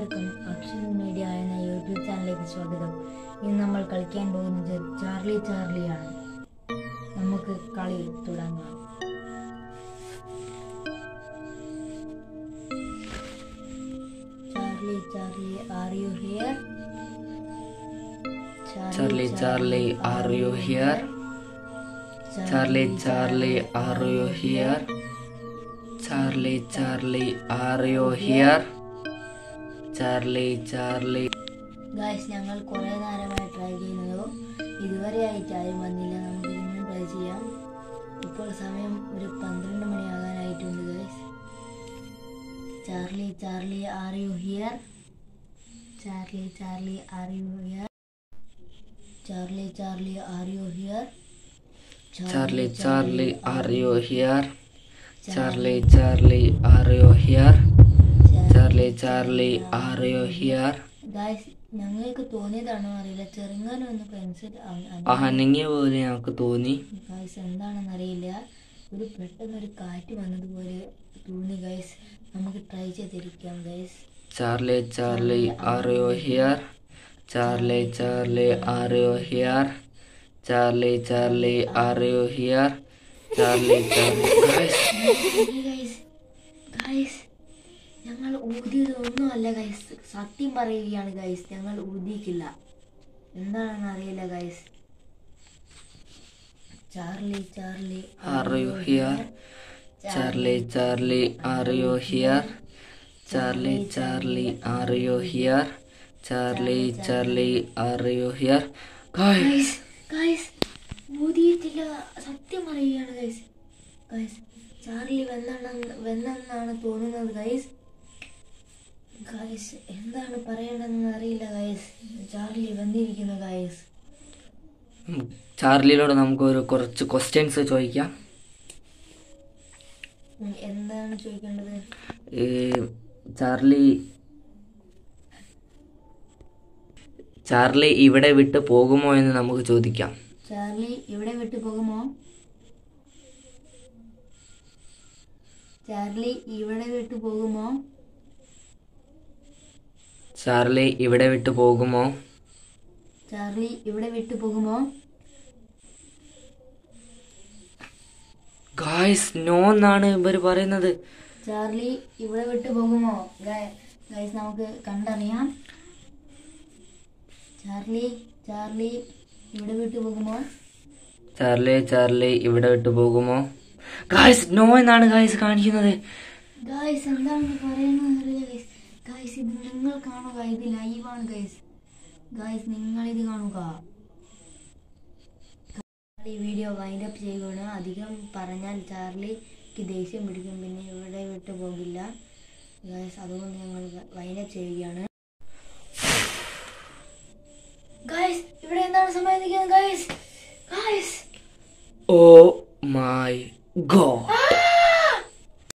എല്ലാവർക്കും അക്ഷൻ മീഡിയ എന്ന യൂട്യൂബ് ചാനലിലേക്ക് സ്വാഗതം ഇന്ന് നമ്മൾ കളിക്കാൻ പോകുന്നത് ചാർലി ചാർലിയാണ് നമുക്ക് കളി തുടങ്ങാം Charlie Charlie are you here Charlie, Charlie, are you here? Charlie, Charlie, are you here? Charlie, Charlie, are you here? Charlie, Charlie. Guys ഞങ്ങൾ കുറേ നേരമായി ട്രൈ ചെയ്യുന്നതോ ഇതുവരെയായിട്ട് ആരും വന്നില്ല നമുക്ക് ഇനിയും ട്രൈ ചെയ്യാം ഇപ്പോൾ സമയം ഒരു പന്ത്രണ്ട് മണിയാകാനായിട്ടുണ്ട് guys Charlie Charlie are you here Charlie Charlie are you here Charlie Charlie are you here Charlie, Charlie, are you here? Charlie, Charlie, are you here? Charlie, Charlie, are you here? Guys ഞങ്ങൾക്ക് തോന്നിയതാണോ അറിയില്ല ചെറുങ്ങാനും ഒന്ന് pencil ആ അനങ്ങിയ പോലെ ഞങ്ങൾക്ക് തോന്നി guys എന്താണെന്ന് അറിയില്ല ഒരു പെട്ടെന്ന് ഒരു കാറ്റ് വന്നതുപോലെ തോന്നി ഗൈസ് നമുക്ക് ട്രൈ ചെയ്തിരിക്കാം guys Charlie, Charlie, are you here? Charlie, Charlie, are you here? Charlie, Charlie, are you here? Charlie, Charlie. Guys, guys guys ഞങ്ങൾ ഊതിയത് ഒന്നുമല്ല ഗൈസ് സത്യം പറയുകയാണ് ഗൈസ് ഞങ്ങൾ ഊതിയിട്ടില്ല എന്താണെന്ന് അറിയില്ല guys Charlie Charlie are you here? Charlie, Charlie, are you here? Charlie, Charlie, are you here? Charlie, Charlie, are you here? Guys, guys guys ഊതിയിട്ടില്ല സത്യം പറയുകയാണ് ഗൈസ് ഗൈസ് ചാർലി വെന്നാണ് വെന്നെന്നാണ് തോന്നുന്നത് ഗൈസ് ഗൈസ് എന്താണ് പറയേണ്ടതെന്ന് അറിയില്ല ഗൈസ് ചാർലി വന്നിരിക്കുന്നു ഗൈസ് ചാർലിയോട് നമുക്ക് ഒരു കുറച്ച് ക്വസ്റ്റ്യൻസ് ചോദിക്കാം ഉം, എന്താണ് ചോദിക്കേണ്ടത് ഈ ചാർലി ചാർലി ഇവിടെ വിട്ട് പോകുമോ എന്ന് നമുക്ക് ചോദിക്കാം ചാർലി ഇവിടെ വിട്ടു പോകുമോ ചാർലി ഇവിടെ വിട്ടു പോകുമോ ചാർലി ഇവിടെ വിട്ട് പോകുമോ ചാർലി ഇവിടെ വിട്ടു പോകുമോ ഗായ്സ് നോ എന്നാണ് ഇവർ പറയുന്നത് ചാർലി ഇവിടെ വിട്ടു പോകുമോ ഗൈസ് നമുക്ക് കണ്ടറിയാം ചാർലി ചാർലി ഇവിടെ വിട്ടു പോകുമോ ചാർലി ചാർലി ഇവിടെ വിട്ട് പോകുമോ ഗായ്സ് നോ എന്നാണ് ഗായ്സ് കാണിക്കുന്നത് ഗൈസ് എന്താണ് പറയുന്നത് അറിയില്ല ഗൈസ് ഗൈസ് ഇത് നിങ്ങൾ കാണുക ഇത് ലൈവാണ് ഗൈസ് ഗൈസ് നിങ്ങൾ ഇത് കാണുക ഈ വീഡിയോ വൈൻഡ് അപ്പ് ചെയ്യുകയാണ് അധികം പറഞ്ഞാൽ ചാർലിക്ക് ദേഷ്യം പിടിക്കും പിന്നെ ഇവിടെ വിട്ടു പോകില്ല ഗൈസ് അതുകൊണ്ട് ഞങ്ങൾ വൈൻഡ് അപ്പ് ചെയ്യുകയാണ് ഗൈസ് ഇവിടെ എന്താണ് സംഭവിക്കുന്നത് ഗൈസ് ഗൈസ് ഓ